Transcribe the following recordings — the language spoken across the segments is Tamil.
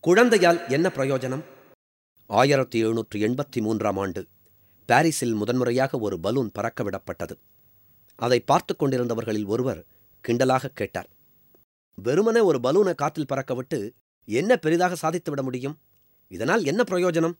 குழந்தையால் என்ன பிரயோஜனம் ஆயிரத்தி எழுநூற்று எண்பத்தி மூன்றாம் ஆண்டு பாரிஸில் முதன்முறையாக ஒரு பலூன் பறக்க விடப்பட்டது அதை பார்த்து கொண்டிருந்தவர்களில் ஒருவர் கிண்டலாக கேட்டார் வெறுமனே ஒரு பலூனை காற்றில் பறக்க விட்டு என்ன பெரிதாக சாதித்து விட முடியும் இதனால் என்ன பிரயோஜனம்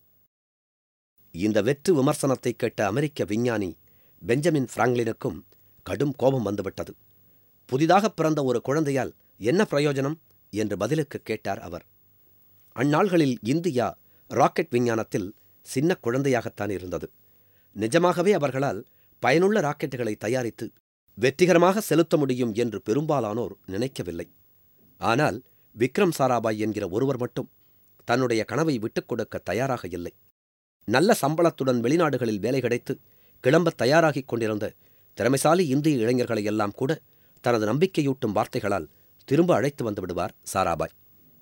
இந்த வெற்று விமர்சனத்தை கேட்ட அமெரிக்க விஞ்ஞானி பெஞ்சமின் பிராங்க்லினுக்கும் கடும் கோபம் வந்துவிட்டது புதிதாக பிறந்த ஒரு குழந்தையால் என்ன பிரயோஜனம் என்று பதிலுக்கு கேட்டார் அவர் அந்நாள்களில் இந்தியா ராக்கெட் விஞ்ஞானத்தில் சின்ன குழந்தையாகத்தான் இருந்தது நிஜமாகவே அவர்களால் பயனுள்ள ராக்கெட்டுகளை தயாரித்து வெற்றிகரமாக செலுத்த முடியும் என்று பெரும்பாலானோர் நினைக்கவில்லை ஆனால் விக்ரம் சாராபாய் என்கிற ஒருவர் மட்டும் தன்னுடைய கனவை விட்டுக் கொடுக்க தயாராக இல்லை நல்ல சம்பளத்துடன் வெளிநாடுகளில் வேலை கிடைத்து கிளம்பத் தயாராகிக் கொண்டிருந்த திறமைசாலி இந்திய இளைஞர்களை எல்லாம் கூட தனது நம்பிக்கையூட்டும் வார்த்தைகளால் திரும்ப அழைத்து வந்து விடுவார் சாராபாய்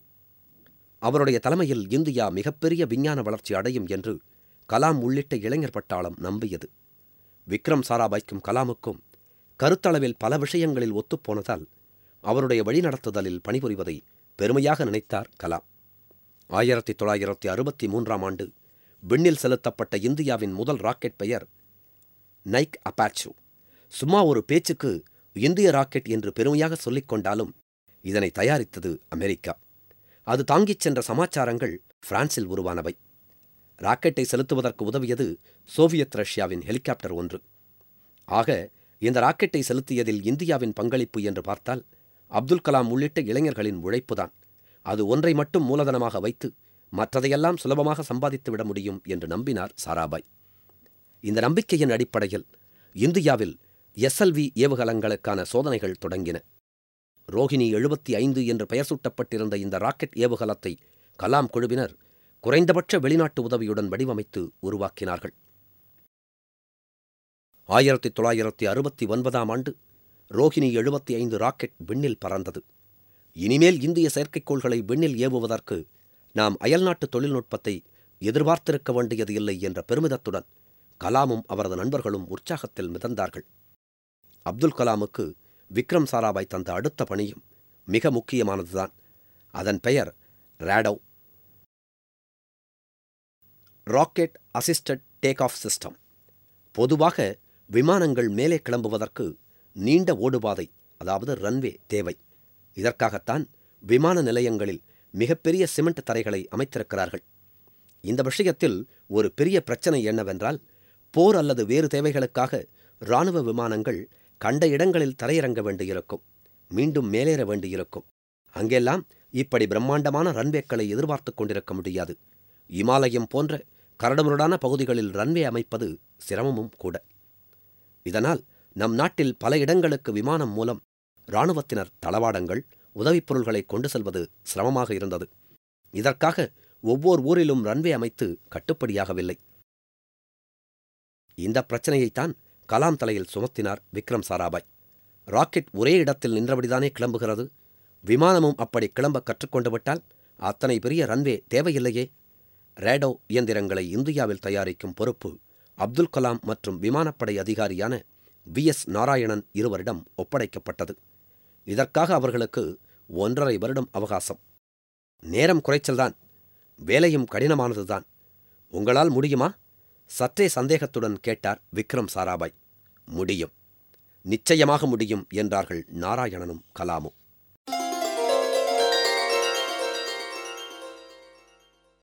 அவருடைய தலைமையில் இந்தியா மிகப்பெரிய விஞ்ஞான வளர்ச்சி அடையும் என்று கலாம் உள்ளிட்ட இளைஞர் பட்டாளம் நம்பியது விக்ரம் சாராபாய்க்கும் கலாமுக்கும் கருத்தளவில் பல விஷயங்களில் ஒத்துப்போனதால் அவருடைய வழிநடத்துதலில் பணிபுரிவதை பெருமையாக நினைத்தார் கலாம் ஆயிரத்தி தொள்ளாயிரத்தி அறுபத்தி மூன்றாம் ஆண்டு விண்ணில் செலுத்தப்பட்ட இந்தியாவின் முதல் ராக்கெட் பெயர் நைக் அபாச்சு சும்மா ஒரு பேச்சுக்கு இந்திய ராக்கெட் என்று பெருமையாக சொல்லிக் கொண்டாலும் இதனை தயாரித்தது அமெரிக்கா அது தாங்கிச் சென்ற சமாச்சாரங்கள் பிரான்சில் உருவானவை ராக்கெட்டை செலுத்துவதற்கு உதவியது சோவியத் ரஷ்யாவின் ஹெலிகாப்டர் ஒன்று ஆக இந்த ராக்கெட்டை செலுத்தியதில் இந்தியாவின் பங்களிப்பு என்று பார்த்தால் அப்துல் கலாம் உள்ளிட்ட இளைஞர்களின் உழைப்புதான் அது ஒன்றை மட்டும் மூலதனமாக வைத்து மற்றதையெல்லாம் சுலபமாக சம்பாதித்து விட முடியும் என்று நம்பினார் சாராபாய் இந்த நம்பிக்கையின் அடிப்படையில் இந்தியாவில் எஸ்எல்வி ஏவுகலங்களுக்கான சோதனைகள் தொடங்கின ரோஹிணி எழுபத்தி ஐந்து என்று பெயர் சூட்டப்பட்டிருந்த இந்த ராக்கெட் ஏவுகலத்தை கலாம் குழுவினர் குறைந்தபட்ச வெளிநாட்டு உதவியுடன் வடிவமைத்து உருவாக்கினார்கள் ஆயிரத்தி தொள்ளாயிரத்தி அறுபத்தி ஒன்பதாம் ஆண்டு ரோஹிணி எழுபத்தி ஐந்து ராக்கெட் விண்ணில் பறந்தது இனிமேல் இந்திய செயற்கைக்கோள்களை விண்ணில் ஏவுவதற்கு நாம் அயல்நாட்டு தொழில்நுட்பத்தை எதிர்பார்த்திருக்க வேண்டியது இல்லை என்ற பெருமிதத்துடன் கலாமும் அவரது நண்பர்களும் உற்சாகத்தில் மிதந்தார்கள் அப்துல் கலாமுக்கு விக்ரம் சாராபாய் தந்த அடுத்த பணியும் மிக முக்கியமானதுதான் அதன் பெயர் RATO rocket assisted take off system பொதுவாக விமானங்கள் மேலே கிளம்புவதற்கு நீண்ட ஓடுபாதை அதாவது ரன்வே தேவை இதற்காகத்தான் விமான நிலையங்களில் மிகப்பெரிய சிமெண்ட் தரைகளை அமைத்திருக்கிறார்கள் இந்த விஷயத்தில் ஒரு பெரிய பிரச்சனை என்னவென்றால் போர் அல்லது வேறு தேவைகளுக்காக இராணுவ விமானங்கள் கண்ட இடங்களில் தரையிறங்க வேண்டியிருக்கும் மீண்டும் மேலேற வேண்டியிருக்கும் அங்கெல்லாம் இப்படி பிரம்மாண்டமான ரன்வேக்களை எதிர்பார்த்து கொண்டிருக்க முடியாது இமாலயம் போன்ற கரடுமுரடான பகுதிகளில் ரன்வே அமைப்பது சிரமமும் கூட இதனால் நம் நாட்டில் பல இடங்களுக்கு விமானம் மூலம் இராணுவத்தினர் தளவாடங்கள் உதவிப் பொருள்களை கொண்டு செல்வது சிரமமாக இருந்தது இதற்காக ஒவ்வொரு ஊரிலும் ரன்வே அமைத்து கட்டுப்படியாகவில்லை இந்த பிரச்சனையைத்தான் கலாம் தலையில் சுமத்தினார் விக்ரம் சாராபாய் ராக்கெட் ஒரே இடத்தில் நின்றபடிதானே கிளம்புகிறது விமானமும் அப்படி கிளம்ப கற்றுக்கொண்டு விட்டால் அத்தனை பெரிய ரன்வே தேவையில்லையே ரேடோ இயந்திரங்களை இந்தியாவில் தயாரிக்கும் பொறுப்பு அப்துல் கலாம் மற்றும் விமானப்படை அதிகாரியான வி எஸ் நாராயணன் இருவரிடம் ஒப்படைக்கப்பட்டது இதற்காக அவர்களுக்கு ஒன்றரை வருடம் அவகாசம் நேரம் குறைச்சல்தான் வேலையும் கடினமானதுதான் உங்களால் முடியுமா சற்றே சந்தேகத்துடன் கேட்டார் விக்ரம் சாராபாய் முடியும் நிச்சயமாக முடியும் என்றார்கள் நாராயணனும் கலாமும்